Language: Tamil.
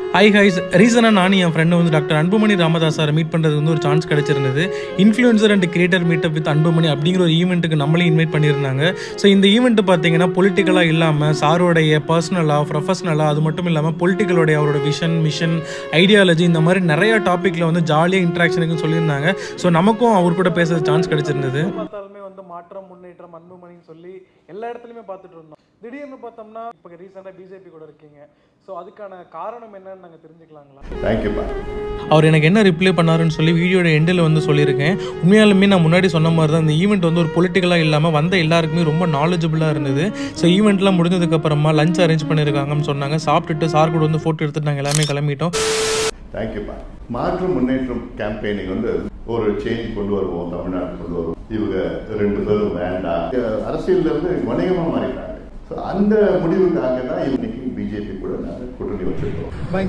ஹை ஹைஸ் ரீசனாக நானும் என் ஃப்ரெண்டு வந்து டாக்டர் அன்புமணி ராமதாஸ் சாரை மீட் பண்ணுறதுக்கு வந்து ஒரு சான்ஸ் கிடைச்சிருந்தது influencer and creator meetup with Anbumani அப்படிங்கிற ஒரு ஈவெண்ட்டுக்கு நம்மளையும் இன்வைட் பண்ணியிருந்தாங்க ஸோ இந்த ஈவெண்ட் பார்த்தீங்கன்னா பொலிட்டிக்கலாக இல்லாமல் சாரோடைய பர்சனலாக ப்ரொஃபஷனலாக அது மட்டும் இல்லாமல் பொலிட்டிக்கலோடைய அவரோட விஷன் மிஷன் ஐடியாலஜி இந்த மாதிரி நிறைய டாப்பிக்கில் வந்து ஜாலியாக இன்ட்ராக்ஷனுக்கு சொல்லியிருந்தாங்க ஸோ நமக்கும் அவர் கூட பேசுறது சான்ஸ் கிடைச்சிருந்தது பார்த்தாலுமே வந்து மாற்றம் முன்னேற்றம் அன்புமணின்னு சொல்லி எல்லா இடத்துலையுமே பார்த்துட்டு இருந்தோம் திடீர்னு பார்த்தோம்னா இப்போ ரீசெண்டாக பிஜேபி கூட இருக்கீங்க ஸோ அதுக்கான காரணம் என்னன்னு நாங்கள் தெரிஞ்சுக்கலாங்களா தேங்க்யூப்பா அவர் எனக்கு என்ன ரிப்ளை பண்ணாருன்னு சொல்லி வீடியோட எண்டில் வந்து சொல்லியிருக்கேன் உண்மையாலுமே நான் முன்னாடி சொன்ன மாதிரி தான் இந்த ஈவெண்ட் வந்து ஒரு பொலிட்டிக்கலாக இல்லாமல் வந்த எல்லாருக்குமே ரொம்ப நாலேஜபிளாக இருந்தது ஸோ ஈவெண்ட்லாம் முடிஞ்சதுக்கப்புறமா லஞ்ச் அரேஞ்ச் பண்ணியிருக்காங்கன்னு சொன்னாங்க சாப்பிட்டுட்டு சார் கூட வந்து ஃபோட்டோ எடுத்துட்டு நாங்கள் எல்லாமே கிளம்பிட்டோம் தேங்க்யூப்பா மாற்றம் முன்னேற்றம் கேம்பெயினிங் வந்து ஒரு சேஞ்ச் கொண்டு வருவோம் தமிழ்நாடு கொண்டு வருவோம் இவங்க ரெண்டு பேரும் வேண்டாம் அஹ் அரசியல்ல இருந்து வணிகமா மாறிட்டாங்க So அந்த முடிவுக்காக தான் இன்னைக்கு பிஜேபி கூட நாங்கள் கூட்டணி வச்சிருக்கோம்